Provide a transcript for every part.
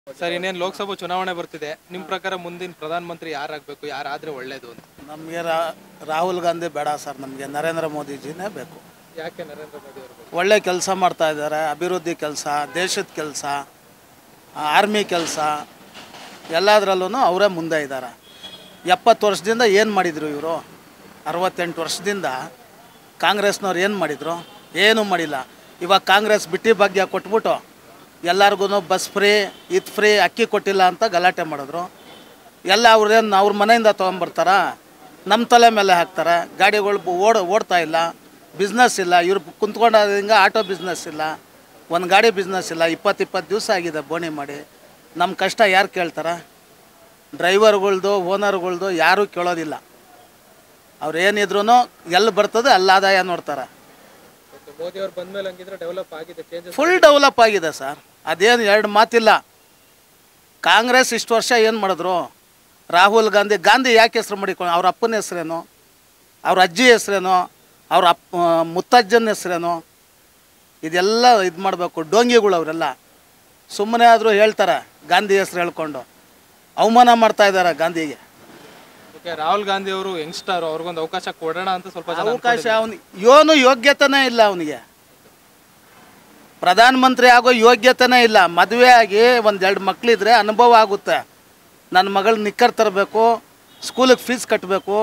sir ಇನ್ನೇನು ಲೋಕಸಭಾ ಚುನಾವಣೆ ಬರ್ತಿದೆ ನಿಮ್ಮ ಪ್ರಕಾರ ಮುಂದಿನ ಪ್ರಧಾನಮಂತ್ರಿ ಯಾರಾಗಬೇಕು ಯಾರಾದ್ರೆ ಒಳ್ಳೇದು ಅಂತ ನಮಗೆ ರಾಹುಲ್ ಗಾಂಧಿ ಬೇಡ ಸರ್ ನಮಗೆ ನರೇಂದ್ರ ಮೋದಿಜಿನೇ ಬೇಕು ಯಾಕೆ ನರೇಂದ್ರ ಮೋದಿ ಅವರು ಒಳ್ಳೆ ಕೆಲಸ ಮಾಡ್ತಾ ಇದ್ದಾರೆ ಅಭಿವೃದ್ಧಿ ಕೆಲಸ ದೇಶದ ಕೆಲಸ ಆರ್ಮಿ ಕೆಲಸ ಎಲ್ಲದರಲ್ಲೂ ಅವರೇ ಮುಂದೆ ಇದ್ದಾರೆ ಎಪ್ಪತ್ತು ವರ್ಷದಿಂದ ಏನು ಮಾಡಿದರು ಇವರು ಅರವತ್ತೆಂಟು ವರ್ಷದಿಂದ ಕಾಂಗ್ರೆಸ್ನವ್ರು ಏನು ಮಾಡಿದರು ಏನೂ ಮಾಡಿಲ್ಲ ಇವಾಗ ಕಾಂಗ್ರೆಸ್ ಬಿಟ್ಟಿ ಭಾಗ್ಯ ಕೊಟ್ಬಿಟ್ಟು ಎಲ್ಲರಿಗೂ ಬಸ್ ಫ್ರೀ ಇದು ಫ್ರೀ ಅಕ್ಕಿ ಕೊಟ್ಟಿಲ್ಲ ಅಂತ ಗಲಾಟೆ ಮಾಡಿದ್ರು ಎಲ್ಲ ಅವ್ರೇನು ಅವ್ರ ಮನೆಯಿಂದ ತೊಗೊಂಬರ್ತಾರ ನಮ್ಮ ತಲೆ ಮೇಲೆ ಹಾಕ್ತಾರೆ ಗಾಡಿಗಳು ಬ- ಓಡ್ ಓಡ್ತಾ ಇಲ್ಲ ಬಿಸ್ನೆಸ್ ಇಲ್ಲ ಇವ್ರು ಕುಂತ್ಕೊಂಡು ಹಿಂಗೆ ಆಟೋ ಬಿಸ್ನೆಸ್ ಇಲ್ಲ ಒಂದು ಗಾಡಿ ಬಿಸ್ನೆಸ್ ಇಲ್ಲ ಇಪ್ಪತ್ತು ಇಪ್ಪತ್ತು ದಿವಸ ಆಗಿದೆ ಬೋಣಿ ಮಾಡಿ ನಮ್ಮ ಕಷ್ಟ ಯಾರು ಕೇಳ್ತಾರೆ ಡ್ರೈವರ್ಗಳ್ದು ಓನರ್ಗಳ್ದು ಯಾರೂ ಕೇಳೋದಿಲ್ಲ ಅವ್ರು ಏನಿದ್ರು ಎಲ್ಲಿ ಬರ್ತದೆ ಅಲ್ಲಿ ಆದಾಯ ನೋಡ್ತಾರೆ ಮೋದಿ ಅವ್ರು ಬಂದ್ಮೇಲೆ ಹಂಗಿದ್ರೆ ಡೆವಲಪ್ ಆಗಿದೆ ಚೇಂಜಸ್ ಫುಲ್ ಡೆವಲಪ್ ಆಗಿದೆ ಸರ್ ಅದೇನು ಎರಡು ಮಾತಿಲ್ಲ ಕಾಂಗ್ರೆಸ್ ಇಷ್ಟು ವರ್ಷ ಏನು ಮಾಡಿದ್ರು ರಾಹುಲ್ ಗಾಂಧಿ ಗಾಂಧಿ ಯಾಕೆ ಹೆಸ್ರು ಮಾಡಿಕೊಂಡು ಅವ್ರ ಅಪ್ಪನ ಹೆಸ್ರೇನು ಅವ್ರ ಅಜ್ಜಿ ಹೆಸ್ರೇನು ಅವ್ರ ಅಪ್ಪ ಮುತ್ತಜ್ಜನ ಹೆಸ್ರೇನು ಇದೆಲ್ಲ ಇದು ಮಾಡಬೇಕು ಡೋಂಗಿಗಳು ಅವರೆಲ್ಲ ಸುಮ್ಮನೆ ಆದರೂ ಹೇಳ್ತಾರೆ ಗಾಂಧಿ ಹೆಸ್ರು ಹೇಳ್ಕೊಂಡು ಅವಮಾನ ಮಾಡ್ತಾ ಇದ್ದಾರೆ ಗಾಂಧಿಗೆ ಓಕೆ ರಾಹುಲ್ ಗಾಂಧಿ ಅವರು ಯಂಗ್ಸ್ಟರ್ ಅವ್ರಿಗೊಂದು ಅವಕಾಶ ಕೊಡೋಣ ಅಂತ ಸ್ವಲ್ಪ ಜನ ಅವಕಾಶ ಅವನು ಏನು ಯೋಗ್ಯತೆನೇ ಇಲ್ಲ ಅವನಿಗೆ ಪ್ರಧಾನಮಂತ್ರಿ ಆಗೋ ಯೋಗ್ಯತೆನೇ ಇಲ್ಲ ಮದುವೆ ಆಗಿ ಒಂದೆರಡು ಮಕ್ಕಳಿದ್ರೆ ಅನುಭವ ಆಗುತ್ತೆ ನನ್ನ ಮಗಳು ನಿಕ್ಕರ್ ತರಬೇಕು ಸ್ಕೂಲಿಗೆ ಫೀಸ್ ಕಟ್ಟಬೇಕು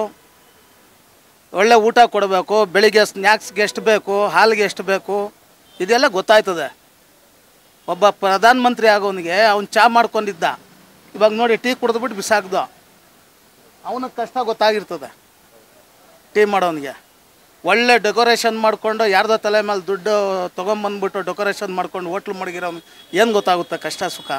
ಒಳ್ಳೆ ಊಟ ಕೊಡಬೇಕು ಬೆಳಿಗ್ಗೆ ಸ್ನ್ಯಾಕ್ಸ್ಗೆ ಎಷ್ಟು ಬೇಕು ಹಾಲಿಗೆ ಎಷ್ಟು ಬೇಕು ಇದೆಲ್ಲ ಗೊತ್ತಾಯ್ತದೆ ಒಬ್ಬ ಪ್ರಧಾನಮಂತ್ರಿ ಆಗೋನಿಗೆ ಅವ್ನು ಚಾ ಮಾಡ್ಕೊಂಡಿದ್ದ ಇವಾಗ ನೋಡಿ ಟೀ ಕುಡಿದ್ಬಿಟ್ಟು ಬಿಸಾಕ್ದು ಅವನಿಗೆ ಕಷ್ಟ ಗೊತ್ತಾಗಿರ್ತದೆ ಟೀ ಮಾಡೋನಿಗೆ ಒಳ್ಳೆ ಡೆಕೋರೇಷನ್ ಮಾಡಿಕೊಂಡು ಯಾರ್ದೋ ತಲೆ ಮೇಲೆ ದುಡ್ಡು ತೊಗೊಂಬಂದ್ಬಿಟ್ಟು ಡೆಕೋರೇಷನ್ ಮಾಡ್ಕೊಂಡು ಹೋಟ್ಲು ಮಡಗಿರೋನು ಏನು ಗೊತ್ತಾಗುತ್ತೆ ಕಷ್ಟ ಸುಖ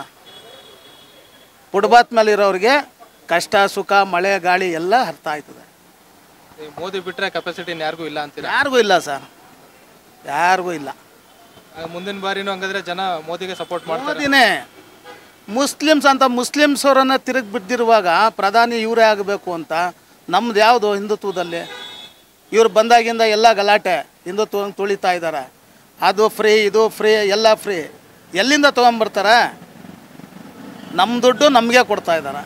ಫುಟ್ಬಾತ್ ಮೇಲೆ ಇರೋರಿಗೆ ಕಷ್ಟ ಸುಖ ಮಳೆ ಗಾಳಿ ಎಲ್ಲ ಅರ್ಥ ಆಯ್ತದೆ ಈ ಮೋದಿ ಬಿಟ್ರೆ ಕೆಪಾಸಿಟಿ ಯಾರಿಗೂ ಇಲ್ಲ ಅಂತೀರಾ ಯಾರಿಗೂ ಇಲ್ಲ ಸರ್ ಯಾರಿಗೂ ಇಲ್ಲ ಆ, ಮುಂದಿನ ಬಾರಿನೂ ಹಂಗಾದ್ರೆ ಜನ ಮೋದಿಗೆ ಸಪೋರ್ಟ್ ಮಾಡ್ತಾರೆ ಮೋದಿನೇ ಮುಸ್ಲಿಮ್ಸ್ ಅಂತ ಮುಸ್ಲಿಮ್ಸ್ ಅವರನ್ನ ತಿರುಗಿ ಬಿದ್ದಿರುವಾಗ ಪ್ರಧಾನಿ ಇವರೇ ಆಗಬೇಕು ಅಂತ ನಮ್ದು ಯಾವುದು ಹಿಂದುತ್ವದಲ್ಲಿ ಇವ್ರು ಬಂದಾಗಿಂದ ಎಲ್ಲ ಗಲಾಟೆ ಹಿಂದುತ್ವ ತುಳಿತಾ ಇದ್ದಾರೆ ಅದು ಫ್ರೀ ಇದು ಫ್ರೀ ಎಲ್ಲ ಫ್ರೀ ಎಲ್ಲಿಂದ ತೊಗೊಂಬರ್ತಾರೆ ನಮ್ಮ ದುಡ್ಡು ನಮಗೆ ಕೊಡ್ತಾ ಇದ್ದಾರೆ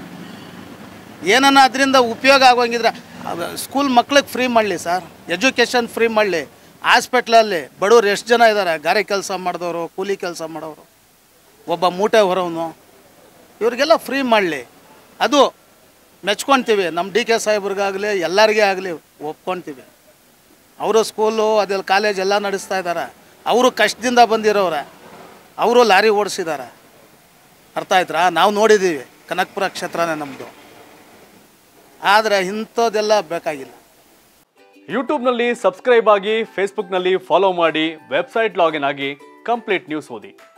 ಏನನ್ನ ಅದರಿಂದ ಉಪಯೋಗ ಆಗೋಂಗಿದ್ರೆ ಸ್ಕೂಲ್ ಮಕ್ಳಿಗೆ ಫ್ರೀ ಮಾಡಲಿ ಸರ್ ಎಜುಕೇಷನ್ ಫ್ರೀ ಮಾಡಲಿ ಹಾಸ್ಪಿಟ್ಲಲ್ಲಿ ಬಡವ್ರು ಎಷ್ಟು ಜನ ಇದ್ದಾರೆ ಗಾರೆ ಕೆಲಸ ಮಾಡಿದವರು ಕೂಲಿ ಕೆಲಸ ಮಾಡೋರು ಒಬ್ಬ ಮೂಟೆ ಹೊರವನು ಇವ್ರಿಗೆಲ್ಲ ಫ್ರೀ ಮಾಡಲಿ ಅದು ಮೆಚ್ಕೊಳ್ತೀವಿ ನಮ್ಮ ಡಿ ಕೆ ಸಾಹೇಬ್ರಿಗಾಗಲಿ ಎಲ್ಲರಿಗೆ ಆಗಲಿ ಒಪ್ಕೊಳ್ತೀವಿ ಅವರು ಸ್ಕೂಲು ಅದೆಲ್ಲ ಕಾಲೇಜ್ ಎಲ್ಲ ನಡೆಸ್ತಾ ಇದ್ದಾರೆ ಅವರು ಕಷ್ಟದಿಂದ ಬಂದಿರೋರೆ ಅವರು ಲಾರಿ ಓಡಿಸಿದ್ದಾರೆ ಅರ್ಥ ಆಯ್ತಾ ನಾವು ನೋಡಿದ್ದೀವಿ ಕನಕಪುರ ಕ್ಷೇತ್ರನೇ ನಮ್ಮದು ಆದರೆ ಇಂಥದ್ದೆಲ್ಲ ಬೇಕಾಗಿಲ್ಲ ಯೂಟ್ಯೂಬ್ನಲ್ಲಿ ಸಬ್ಸ್ಕ್ರೈಬ್ ಆಗಿ ಫೇಸ್ಬುಕ್ನಲ್ಲಿ ಫಾಲೋ ಮಾಡಿ ವೆಬ್ಸೈಟ್ ಲಾಗಿನ್ ಆಗಿ ಕಂಪ್ಲೀಟ್ ನ್ಯೂಸ್ ಓದಿ